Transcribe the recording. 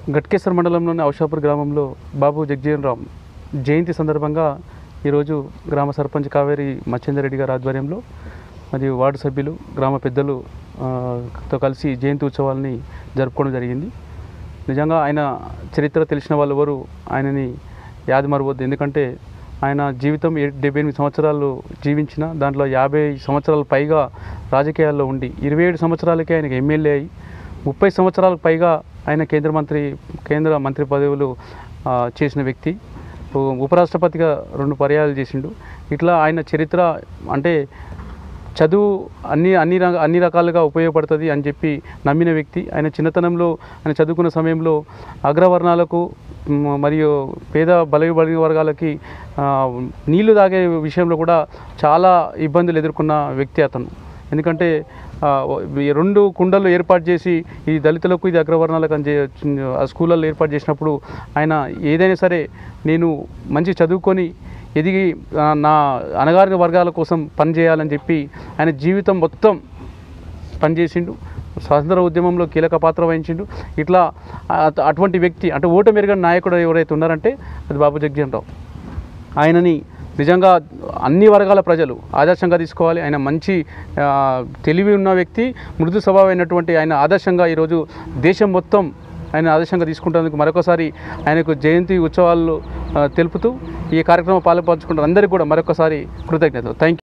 గట్కేశ్వర మండలంలోని ఔషాపూర్ గ్రామంలో బాబు జగ్జీవన్ రామ్ జయంతి సందర్భంగా ఈరోజు గ్రామ సర్పంచ్ కావేరి మచ్చేందర్ రెడ్డి గారి ఆధ్వర్యంలో మరియు వార్డు సభ్యులు గ్రామ పెద్దలు ఆ, తో కలిసి జయంతి ఉత్సవాలని జరుపుకోవడం జరిగింది నిజంగా ఆయన చరిత్ర తెలిసిన వాళ్ళు ఎవరు ఆయనని యాది మరవద్దు ఎందుకంటే ఆయన జీవితం ఏ- డెబ్బై ఎనిమిది సంవత్సరాలు జీవించిన దాంట్లో యాభై సంవత్సరాల పైగా రాజకీయాల్లో ఉండి ఇరవై ఏడు సంవత్సరాలకే ఆయనకు ఎమ్మెల్యే అయి ముప్పై సంవత్సరాలకు పైగా ఆయన కేంద్ర మంత్రి కేంద్ర మంత్రి పదవులు ఆ, చేసిన వ్యక్తి ఉ- ఉపరాష్ట్రపతిగా రెండు పర్యాయాలు చేసిండు ఇట్లా ఆయన చరిత్ర అంటే చదువు అన్ని అన్ని రంగ అన్ని రకాలుగా ఉపయోగపడుతుంది అని చెప్పి నమ్మిన వ్యక్తి ఆయన చిన్నతనంలో ఆయన చదువుకున్న సమయంలో అగ్రవర్ణాలకు మ్, మరియు పేద బలైన వర్గాలకి ఆ, నీళ్లు తాగే విషయంలో కూడా చాలా ఇబ్బందులు ఎదుర్కొన్న వ్యక్తి అతను ఎందుకంటే ఆ, ఈ రెండు కుండలు ఏర్పాటు చేసి ఈ దళితులకు ఇది అగ్రవర్ణాలకు అని చే- ఆ స్కూళ్ళల్లో ఏర్పాటు చేసినప్పుడు ఆయన ఏదైనా సరే నేను మంచి చదువుకొని ఎదిగి ఆ, నా అణగారిన వర్గాల కోసం పనిచేయాలని చెప్పి ఆయన జీవితం మొత్తం పనిచేసిండు స్వాతంత్ర ఉద్యమంలో కీలక పాత్ర వహించిండు ఇట్లా అ- అటువంటి వ్యక్తి అంటే ఓటు మెరుగని నాయకుడు ఎవరైతే ఉన్నారంటే అది బాబు జగ్జీవన్ రావు ఆయనని నిజంగా అన్ని వర్గాల ప్రజలు ఆదర్శంగా తీసుకోవాలి ఆయన మంచి ఆ, తెలివి ఉన్న వ్యక్తి మృదు స్వభావమైనటువంటి ఆయన ఆదర్శంగా ఈరోజు దేశం మొత్తం ఆయన ఆదర్శంగా తీసుకుంటున్నందుకు మరొకసారి ఆయనకు జయంతి ఉత్సవాలు ఆ, తెలుపుతూ ఈ కార్యక్రమం పాల్పంచుకుంటున్న అందరికీ కూడా మరొకసారి కృతజ్ఞతలు థ్యాంక్ యూ